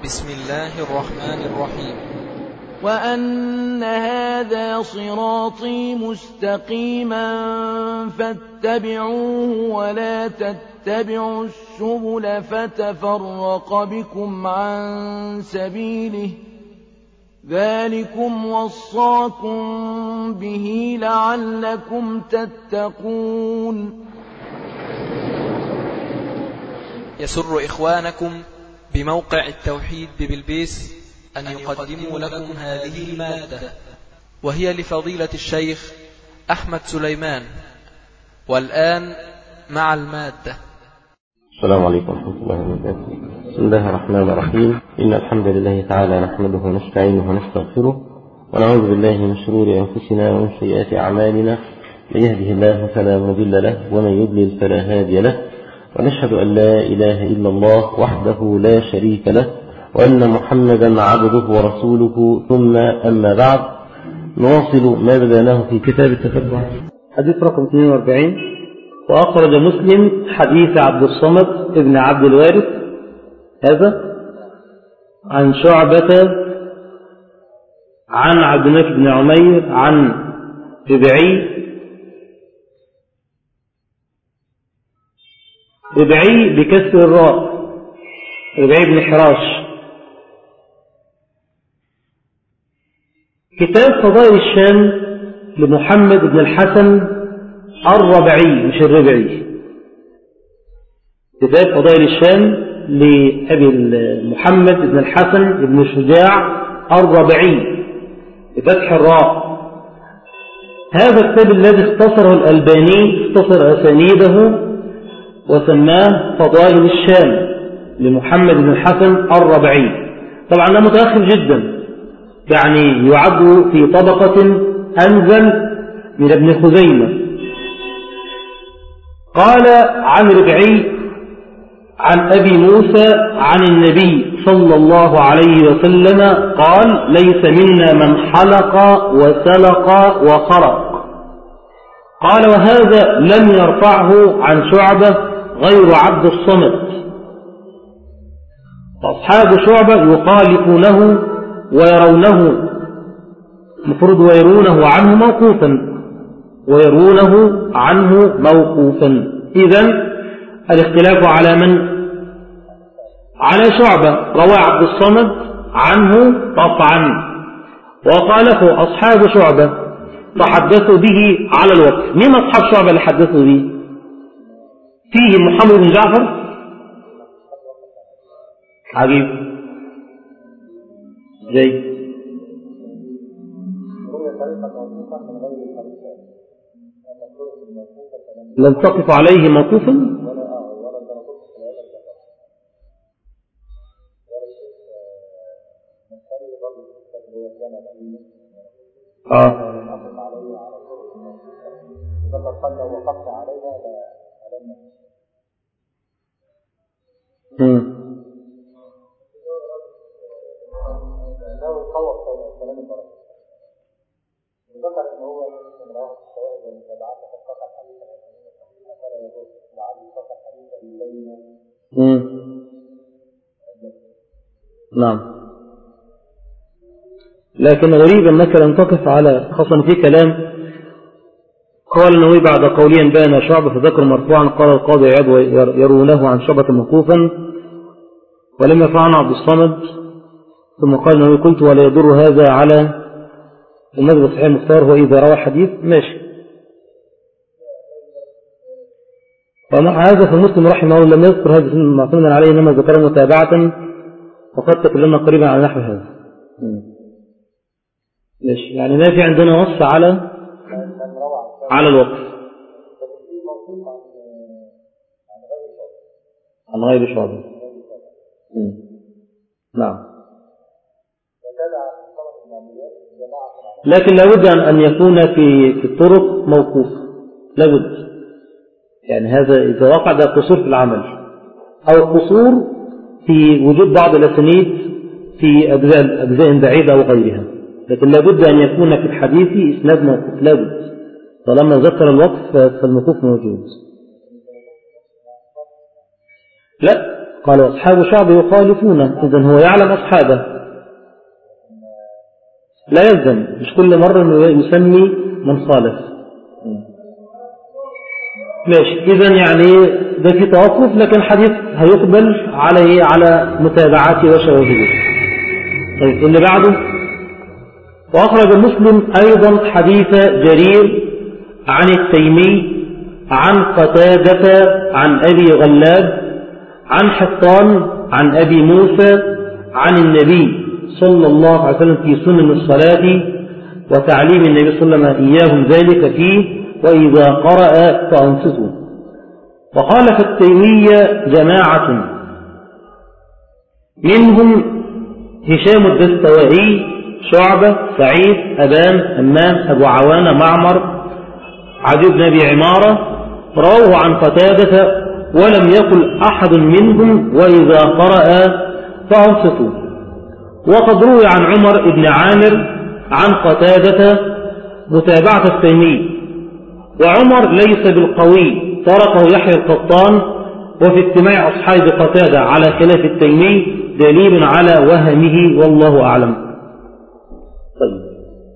بسم الله الرحمن الرحيم وأن هذا صراطي مستقيما فاتبعوه ولا تتبعوا السبل فتفرق بكم عن سبيله ذلكم وصاكم به لعلكم تتقون يسر إخوانكم بموقع التوحيد ببلبيس أن يقدموا لكم هذه المادة وهي لفضيلة الشيخ أحمد سليمان والآن مع المادة السلام عليكم ورحمة الله وبركاته بسم الله الرحمن الرحيم إن الحمد لله تعالى نحمده ونستعينه ونستغفره ونعوذ بالله من شرور أنفسنا ومن سيئات أعمالنا من يهده الله فلا مضل له ومن يضلل فلا هادي له ونشهد أن لا إله إلا الله وحده لا شريك له وأن محمدا عبده ورسوله ثم أما بعد نواصل ما بدأناه في كتاب التتبع حديث رقم 42 وأخرج مسلم حديث عبد الصمد ابن عبد الوارث هذا عن شعبة عن عبد الملك بن عمير عن ربعي ربعي بكسر الراء ربعي بن حراش كتاب فضائل الشام لمحمد بن الحسن الربعي مش الربعي كتاب فضائل الشام لأبي محمد بن الحسن بن شجاع الربعي بفتح الراء هذا الكتاب الذي اختصره الألباني اختصر أسانيده وسماه فضائل الشام لمحمد بن الحسن الربعي طبعا ده متأخر جدا يعني يعد في طبقة أنزل من ابن خزيمة قال عن ربعي عن أبي موسى عن النبي صلى الله عليه وسلم قال ليس منا من حلق وسلق وخرق قال وهذا لم يرفعه عن شعبة غير عبد الصمت فأصحاب شعبة يخالفونه ويرونه مفرد ويرونه عنه موقوفا ويرونه عنه موقوفا إذا الاختلاف على من على شعبة روى عبد الصمد عنه قطعا وخالفه أصحاب شعبة تحدثوا به على الوقت مين أصحاب شعبة اللي حدثوا به فيه محمد بن جعفر عجيب زي لم تقف عليه موقوفا اه امم امم نعم لكن غريب أنك لم تقف على خاصة في كلام قال النووي بعد قوليا بان شعب فذكر مرفوعا قال القاضي عياض يرونه عن شعبة موقوفا ولم يرفع عنه عبد الصمد ثم قال النووي قلت ولا يضر هذا على المذهب الصحيح المختار هو إذا روى حديث ماشي ومع هذا فمسلم رحمه الله لم يذكر هذا معتمدا عليه إنما ذكر متابعة وقد تكلمنا قريبا على نحو هذا ماشي يعني ما في عندنا نص على على الوقف عن غير شعبه نعم لكن لابد أن يكون في في الطرق موقوف لابد يعني هذا إذا وقع ده قصور في العمل أو قصور في وجود بعض الأسانيد في أجزاء, أجزاء بعيدة أو غيرها لكن لابد أن يكون في الحديث إسناد موقوف لابد طالما ذكر الوقف فالموقوف موجود لا قال أصحاب شعب يخالفون إذن هو يعلم أصحابه لا يلزم مش كل مرة أنه يسمي من خالف ماشي إذا يعني ده في توقف لكن الحديث هيقبل على إيه على متابعاته وشواهده طيب اللي بعده وأخرج مسلم أيضا حديث جرير عن التيمي عن قتادة عن أبي غلاب عن حطان عن أبي موسى عن النبي صلى الله عليه وسلم في سنن الصلاة وتعليم النبي صلى الله عليه وسلم إياهم ذلك فيه وإذا قرأ فأنصتوا وقال في التيمية جماعة منهم هشام الدستوائي شعبة سعيد أبان أمان أبو عوانة معمر عدي بن أبي عمارة رواه عن قتادة ولم يقل أحد منهم وإذا قرأ فأنصتوا وقد روي عن عمر بن عامر عن قتادة متابعة التيمي وعمر ليس بالقوي تركه يحيى القطان وفي اجتماع أصحاب قتادة على خلاف التيمي دليل على وهمه والله أعلم طيب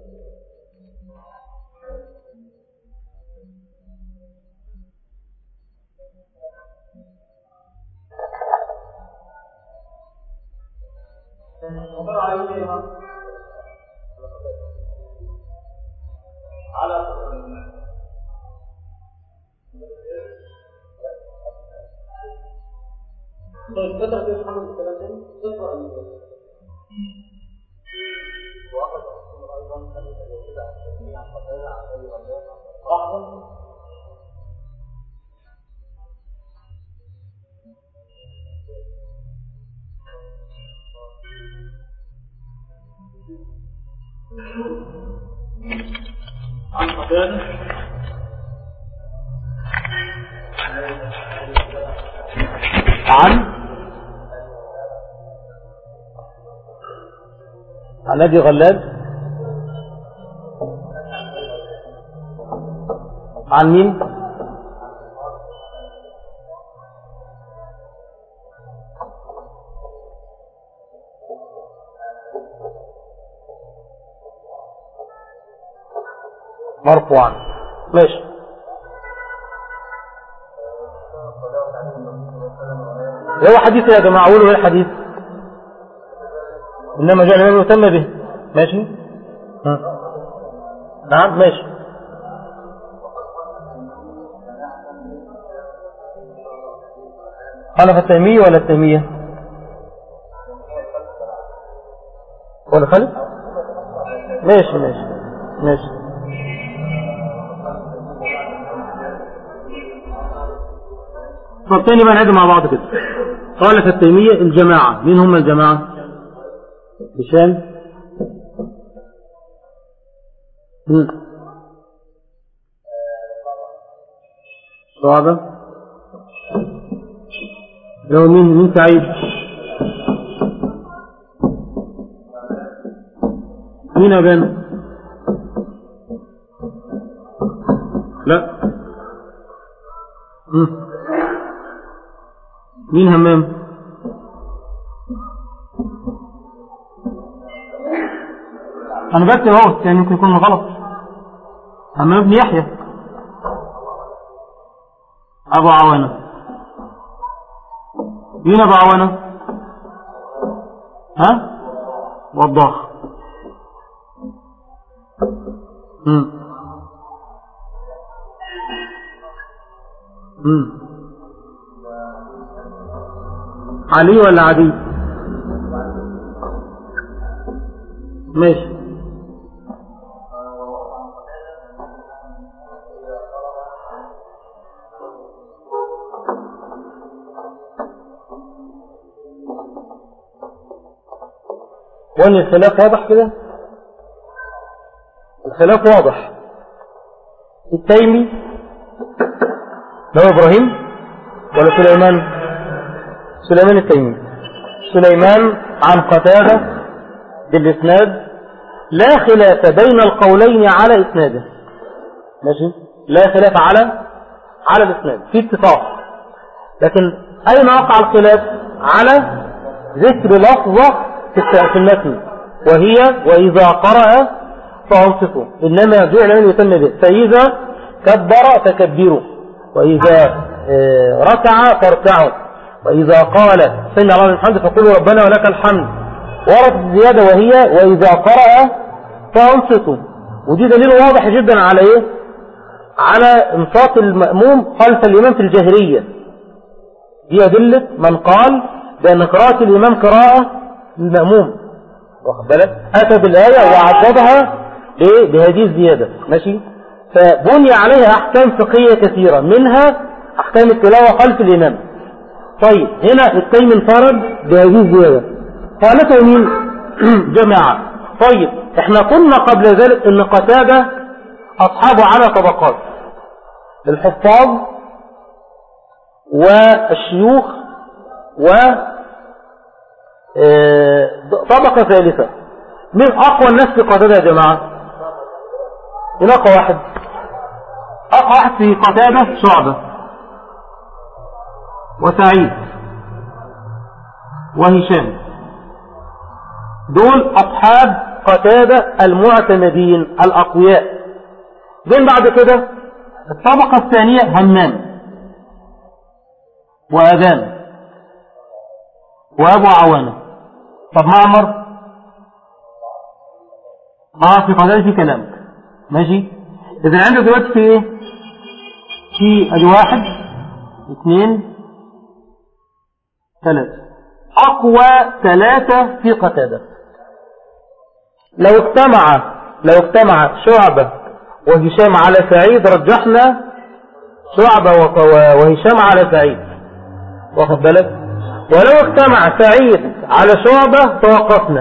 طيب فترة في محمد الثلاثين صفر أن وأخذ أيضا حديث الوحيد عن التسمية عن قتادة عن أبي غلاب رحمة عن قتادة عن عن ابي غلاب عن مين مرفوعا ماشي هو حديث يا جماعة قولوا ايه الحديث انما جاء الامام يهتم به ماشي ها. نعم ماشي خلف التيمية ولا التيمية ولا خلف ماشي ماشي ماشي طب تاني بقى نعد مع بعض كده قال في التيمية الجماعة مين هم الجماعة هشام مم. صعبة لو مين مين سعيد مين أبان لا مم. مين همام انا بكتب اهو يعني ممكن يكون غلط همام ابن يحيى ابو عوانة مين ابو عوانة ها وضاح امم امم علي ولا عدي ماشي وان الخلاف واضح كده الخلاف واضح التيمي لو ابراهيم ولا سليمان سليمان التيمي سليمان عن قتادة بالإسناد لا خلاف بين القولين على إسناده ماشي لا خلاف على على الإسناد في اتفاق لكن أين وقع الخلاف على ذكر لفظة في المتن وهي وإذا قرأ فأنصتوا إنما جعل من يتم به فإذا كبر فكبروا وإذا آه، ركع فاركعوا وإذا قال سمع الله الحمد فقولوا ربنا ولك الحمد ورد الزيادة وهي وإذا قرأ فأنصتوا ودي دليل واضح جدا على إيه على انصات المأموم خلف الإمام في الجاهرية دي أدلة من قال بأن قراءة الإمام قراءة المأموم واخد بالك أتى بالآية وعضدها بهذه الزيادة ماشي فبني عليها أحكام فقهية كثيرة منها أحكام التلاوة خلف الإمام طيب هنا التيم انفرد بهذه الزيادة قالته مين جماعة طيب احنا قلنا قبل ذلك ان قتادة اصحابه على طبقات الحفاظ والشيوخ و آه، طبقة ثالثة من اقوى الناس في قتادة يا جماعة من اقوى واحد اقوى واحد في قتادة شعبة وسعيد وهشام دول أصحاب قتادة المعتمدين الأقوياء بين بعد كده الطبقة الثانية همام وأذان وأبو عوانة طب معمر اه في قتادة في كلام ماشي إذا عندك دلوقتي في إيه في أدي واحد اثنين ثلاثة أقوى ثلاثة في قتادة لو اجتمع لو اجتمع شعبة وهشام على سعيد رجحنا شعبة وهشام على سعيد واخد بالك ولو اجتمع سعيد على شعبة توقفنا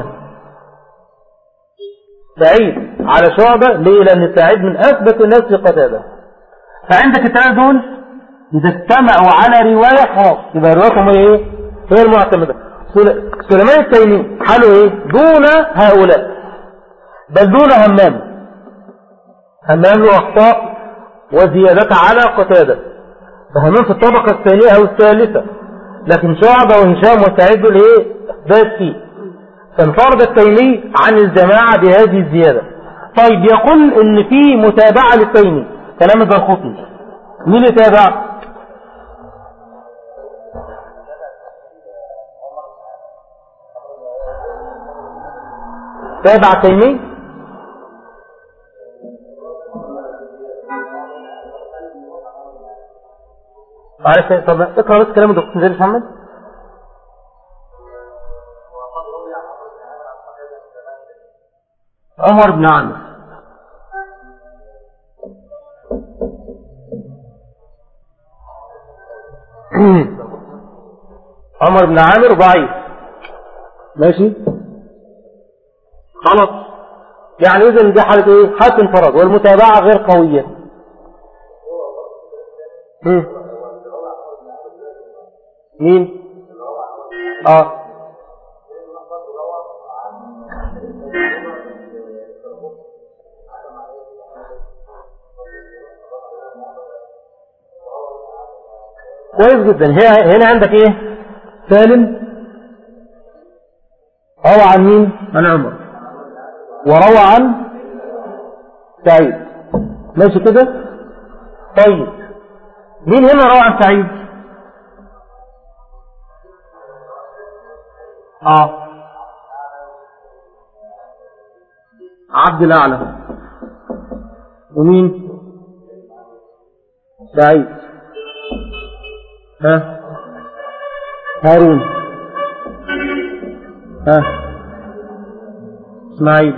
سعيد على شعبة ليه لأن سعيد من أثبت الناس في قتادة فعندك الثلاثة دول إذا اجتمعوا على رواية خاص يبقى روايتهم ايه هي المعتمدة سليمان التيمي حاله ايه دون هؤلاء بل دون همام همام له أخطاء وزيادة على قتادة فهمام في الطبقة الثانية أو الثالثة لكن شعبة وهشام وسعيد الايه بات فيه فانفرد التيمي عن الجماعة بهذه الزيادة طيب يقول ان في متابعة للتيمي كلام الدرخوطي مين يتابع تابع تيمي عارف طب اقرا بس كلام الدكتور زين محمد عمر بن عامر عمر بن عامر ضعيف ماشي خلاص يعني اذا دي حاله ايه حاله انفراد والمتابعه غير قويه مين اه كويس جدا هنا عندك ايه سالم روى عن مين عن عمر وروى عن سعيد ماشي كده طيب مين هنا روى عن سعيد اه عبد الأعلى ومين سعيد ها هارون ها اسماعيل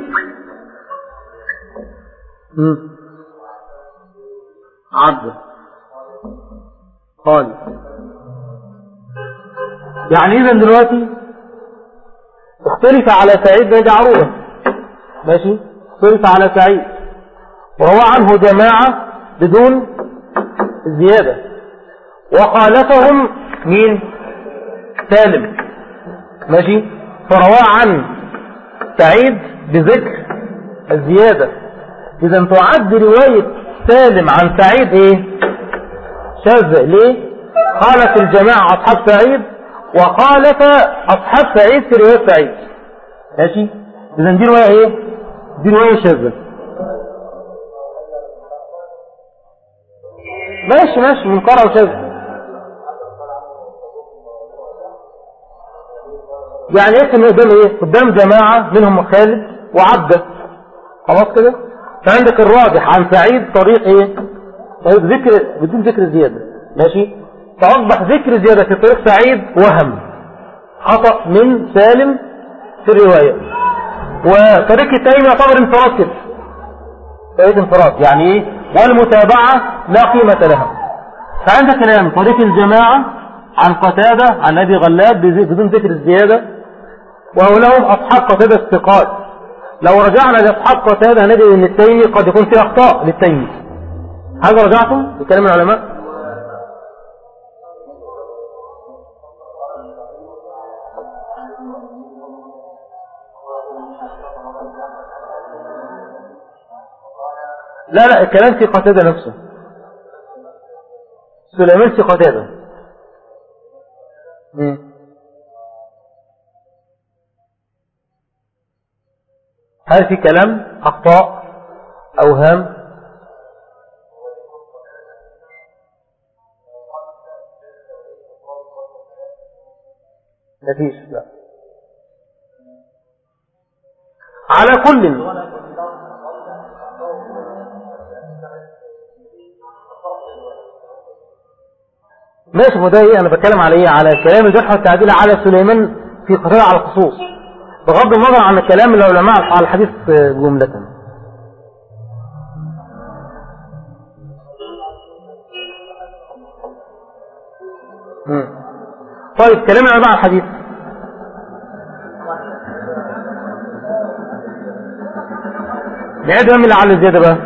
عبد خالد يعني اذا دلوقتي اختلف على سعيد بن عروبة ماشي اختلف على سعيد وروى عنه جماعة بدون زيادة وخالفهم مين سالم ماشي فروى عن سعيد بذكر الزيادة إذا تعد رواية سالم عن سعيد إيه شاذة ليه خالف الجماعة أصحاب سعيد وخالف أصحاب سعيد في رواية سعيد ماشي إذا دي رواية إيه؟ دي رواية شاذة ماشي ماشي منكرة وشاذة يعني ايه كان قدام ايه قدام جماعة منهم خالد وعبده خلاص كده فعندك الراجح عن سعيد طريق ايه طريق ذكر بدون ذكر زيادة ماشي فأصبح ذكر زيادة في طريق سعيد وهم خطأ من سالم في الرواية وطريق التاني يعتبر انفراد كده طريق انفراد يعني ايه والمتابعة لا قيمة لها فعندك الآن طريق الجماعة عن قتادة عن أبي غلاب بدون ذكر الزيادة وهؤلاء أصحاب قتادة الثقات لو رجعنا لأصحاب قتادة نجد أن التيمي قد يكون فيه أخطاء للتيمي هل رجعتم لكلام العلماء لا لا الكلام في قتادة نفسه سليمان في قتادة مم. هل في كلام أخطاء أوهام مفيش لا على كل ماشي ما ده ايه انا بتكلم على ايه على كلام الجرح والتعديل على سليمان في قتال على الخصوص بغض النظر عن كلام العلماء على الحديث جملة مم. طيب كلام العلماء على الحديث نعيد من اللي على الزيادة بقى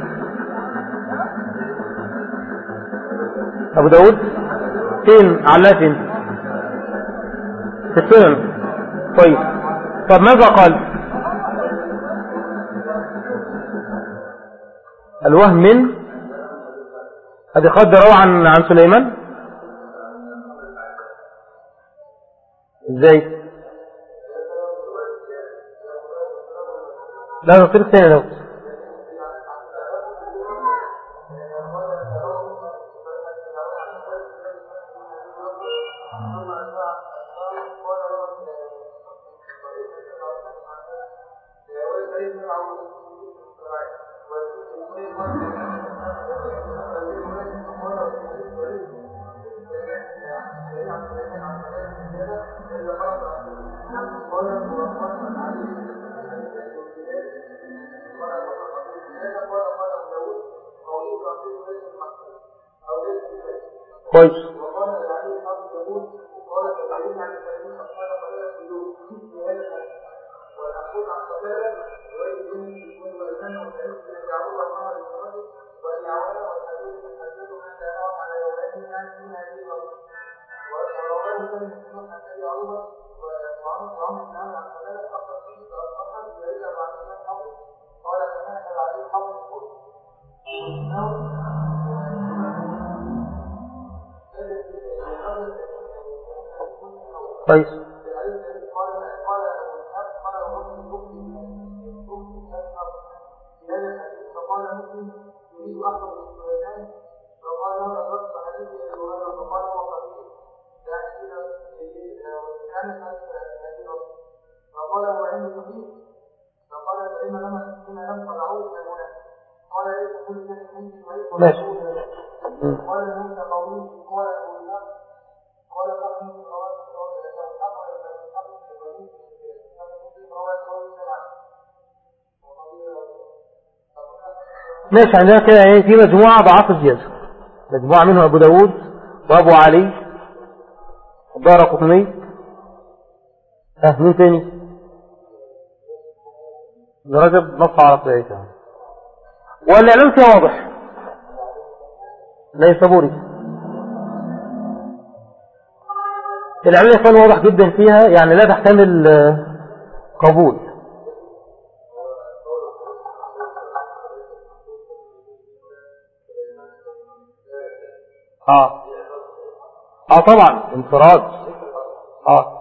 أبو داود فين علاه فين في السنن طيب طب ماذا قال الوهم من هذه قد روى عن عن سليمان ازاي لا نصير الثاني لو كويس كويس ماشي ماشي عندنا كده ايه في مجموعة ضعاف الزيادة مجموعة منهم أبو داود وأبو علي الدار قطني ها مين تاني ابن رجب نص على صحيحه والإعلام فيها واضح ليس بوري الإعلام يكون واضح جدا فيها يعني لا تحتمل قبول اه اه طبعا انفراد اه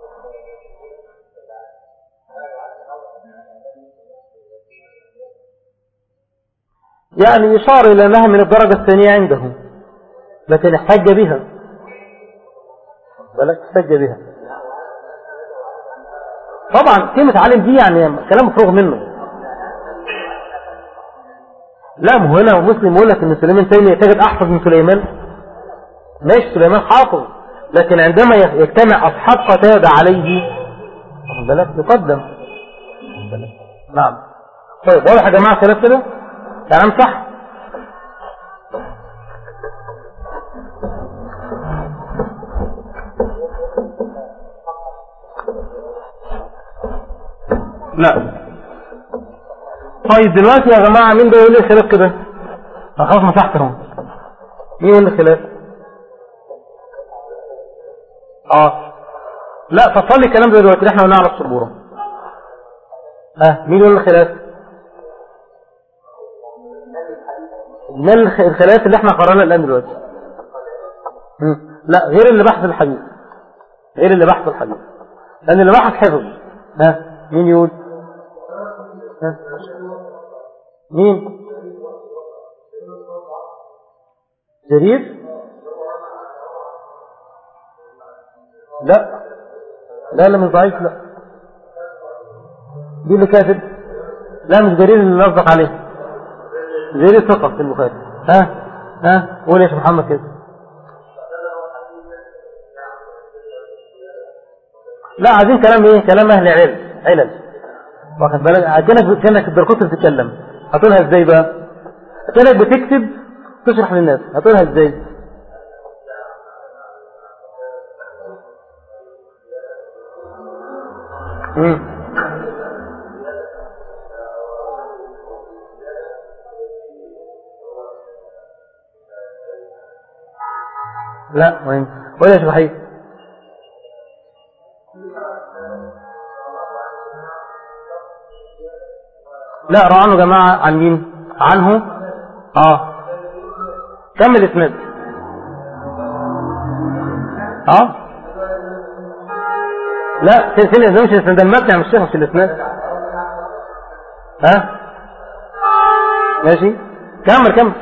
يعني إشارة إلى أنها من الدرجة الثانية عنده لكن احتج بها بلك احتج بها طبعا كلمة عالم دي يعني كلام مفروغ منه لا ما هو هنا مسلم يقول لك ان سليمان تيمية تجد احفظ من سليمان ماشي سليمان حافظ لكن عندما يجتمع اصحاب قتادة عليه واخد بالك يقدم نعم طيب واضح يا جماعة كلام كده كلام صح لا طيب دلوقتي يا جماعة مين بيقول لي خلاف كده خلاص مسحتهم مين يقول لي خلاف اه لا فصل لي الكلام ده دلوقتي احنا قلنا على السبوره ها مين يقول لي خلاف ما الخلاف اللي احنا قررنا الان دلوقتي مم. لا غير اللي بحث الحديث غير اللي بحث الحديث لان اللي بحث حفظ ها مين يقول ها مين جرير لا لا لا مش ضعيف لا دي اللي كاتب لا مش جرير اللي نصدق عليه جرير ثقة في البخاري ها ها قول يا شيخ محمد كده لا عايزين كلام ايه كلام اهل علم علل واخد بالك كانك كانك الدركوت بتتكلم هتقولها ازاي بقى كانك بتكتب تشرح للناس هتقولها ازاي امم لا وين ولا يا صحيح لا روى عنه جماعة عن مين عنه اه كمل اسناد اه لا سين ده مش الاسناد ده المتن مش الشيخ مش الاسناد ها ماشي كمل كمل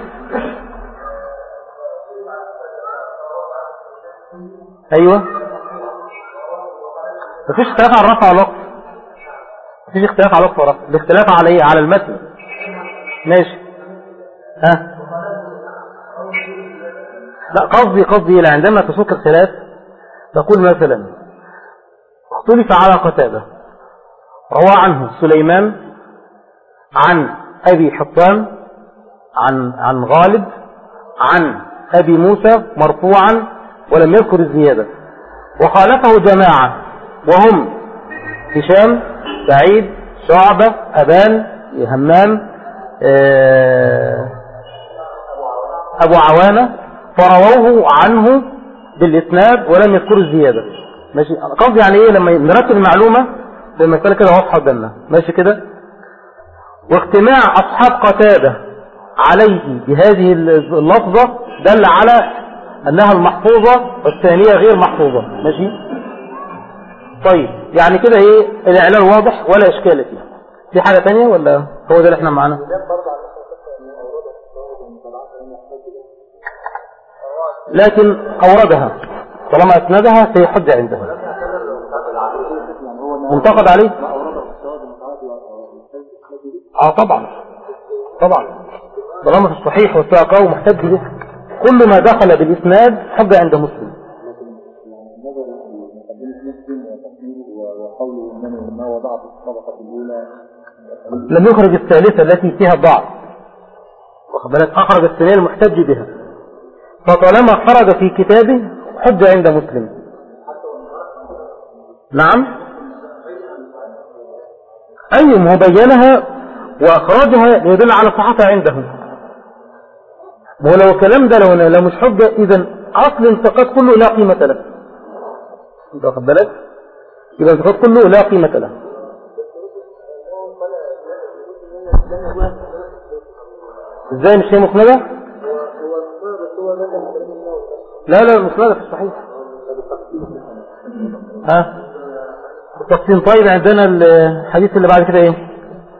ايوه مفيش اختلاف على الرفع والوقف مفيش اختلاف على الوقف والرفع الاختلاف على ايه على المتن ماشي ها لا قصدي قصدي لا عندما تسوق الخلاف تقول مثلا اختلف على قتادة روى عنه سليمان عن أبي حطان عن عن غالب عن أبي موسى مرفوعا ولم يذكر الزيادة وخالفه جماعة وهم هشام سعيد شعبة أبان همام أبو عوانة فرووه عنه بالإسناد ولم يذكروا الزيادة ماشي قصدي يعني إيه لما نرتب المعلومة بالمسألة كده واضحة قدامنا ماشي كده واجتماع أصحاب قتادة عليه بهذه اللفظة دل على أنها المحفوظة والثانية غير محفوظة ماشي طيب يعني كده ايه الاعلان واضح ولا اشكال فيه في حاجة تانية ولا هو ده اللي احنا معانا لكن اوردها طالما اسندها سيحج عندها منتقد عليه اه طبعا طبعا طالما في الصحيح والساقه ومحتج به كل ما دخل بالاسناد حج عند مسلم لم يخرج الثالثة التي فيها ضعف واخد بالك أخرج الثانية المحتج بها فطالما خرج في كتابه حج عند مسلم نعم أي ما بينها وأخرجها ليدل على صحتها عنده ولو الكلام ده لو لو مش حجة إذا أصل انتقاد كله لا قيمة له انت واخد بالك يبقى الانتقاد كله لا قيمة له ازاي مش هي مسندة لا لا مسندة في الصحيح ها التقسيم طيب عندنا الحديث اللي بعد كده ايه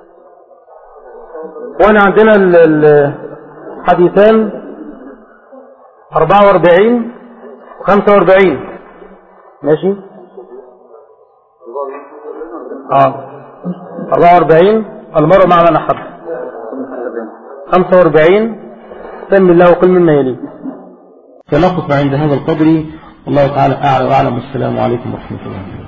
وانا عندنا الحديثان 44 و45 ماشي اه 44 المرء مع من احب 45 سم الله وكل مما يليك سنقف عند هذا القدر والله تعالى أعلى وأعلم والسلام عليكم ورحمة الله